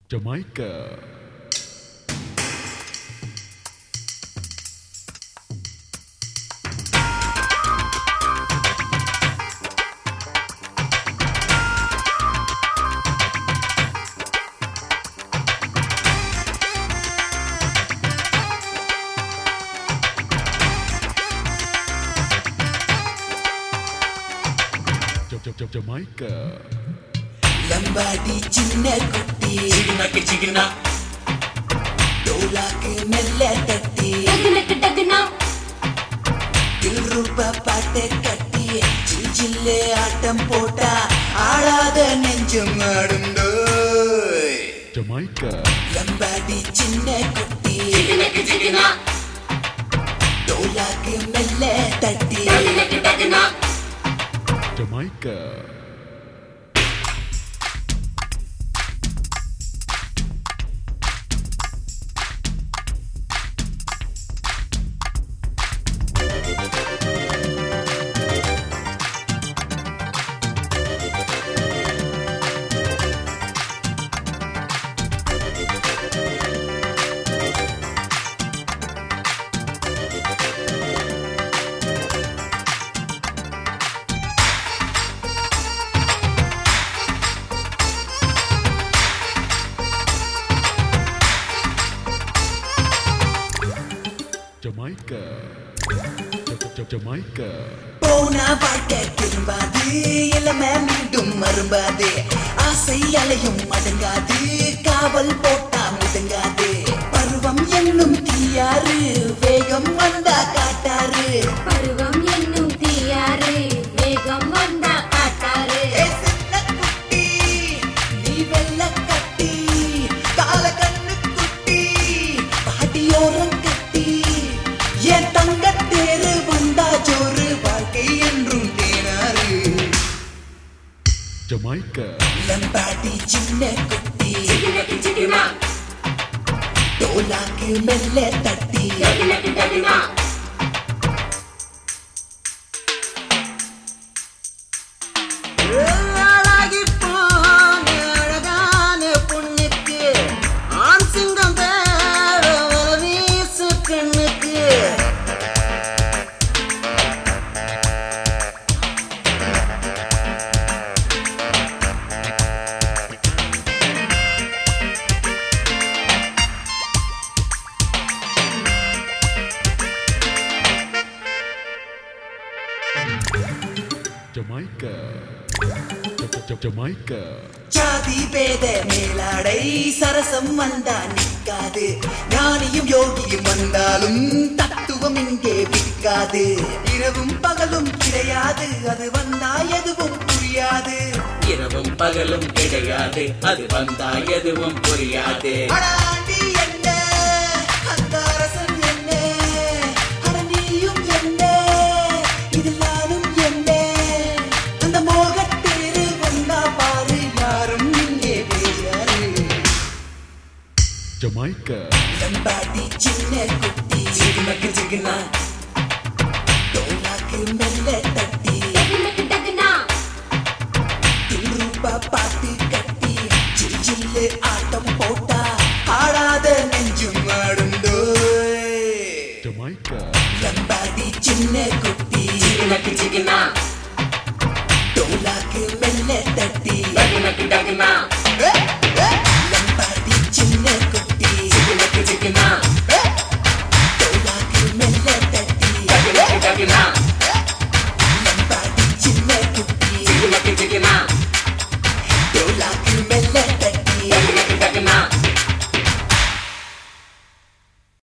Jamaica. Ja- ja- ja- Jamaica. Lambadi சின்ன குட்டி சிகினக்கு சிகினா டோலாக்கு மெல்ல தட்டி டகுனக்கு டகுனா தில் ரூபா பாட்டை கட்டி சில் சில்லு ஆட்டம் போட்டா ஆடாத நெஞ்சம் ஆடுண்டோய் Jamaica. லம்பாடி சின்ன குட்டி சிகினக்கு சிகினா டோலாக்கு மெல்ல தட்டி டகுனக்கு டகுனா Jamaica. Jamaica. Ja- ja- Jamaica. போனா வாழ்க்கை திரும்பாது இளமை மீண்டும் மரும்பாது ஆசை அலையும் அடங்காது காவல் போட்டா முடங்காது பருவம் என்னும் தீயாறு வேகம் வந்தா காட்டாரு பருவம் என்னும் தீயாறு வேகம் வந்தா காட்டாரு ஏ சின்ன குட்டி, நீ வெள்ளக் கட்டி, கால கண்ணு குட்டி, பாட்டியோரம் கட்டி, என் தங்கத் தேரு வந்தா ஜோறு, வாழ்க்கை என்றும் தேனாறு. Jamaica. லம்பாடி சின்ன குட்டி, சிகினக்கு சிகினா டோலாக்கு மெல்ல தட்டி டகுனக்கு டகுனா அழகி போன அழகான பொண்ணுக்கு ஆண் சிங்கம் தேவை வீசு கண்ணுக்கு Jamaica. Ja- ja- Jamaica. ஜாதி பேத மேலாடை சரசம் வந்தா நிற்காது ஞானியும் யோகியும் வந்தாலும் தத்துவம் இங்கே விற்காது இரவும் பகலும் கிடையாது அது வந்தா எதுவும் புரியாது இரவும் பகலும் கிடையாது அது வந்தா எதுவும் புரியாது அடாண்டி என்ன அந்த அரசன் என்ன அட நீயும் என்ன இதில் நானும் என்ன அந்த மோகத்தேரு வந்தா பாரு யாரும் இங்கே வேறாரு Jamaica. லம்பாடி சின்ன குட்டி சிகினக்கு சிகினா டோலாக்கு மெல்ல தட்டி டகுனக்கு டகுனா ரூபா பாட்டு கட்டி சில் சில்லு ஆட்டம் போட்டா ஆடாத நெஞ்சும் ஆடுண்டோய் Jamaica. லம்பாடி சின்ன குட்டி சிகினக்கு சிகினா டோலாக்கு மெல்ல தட்டி டகுனக்கு டகுனா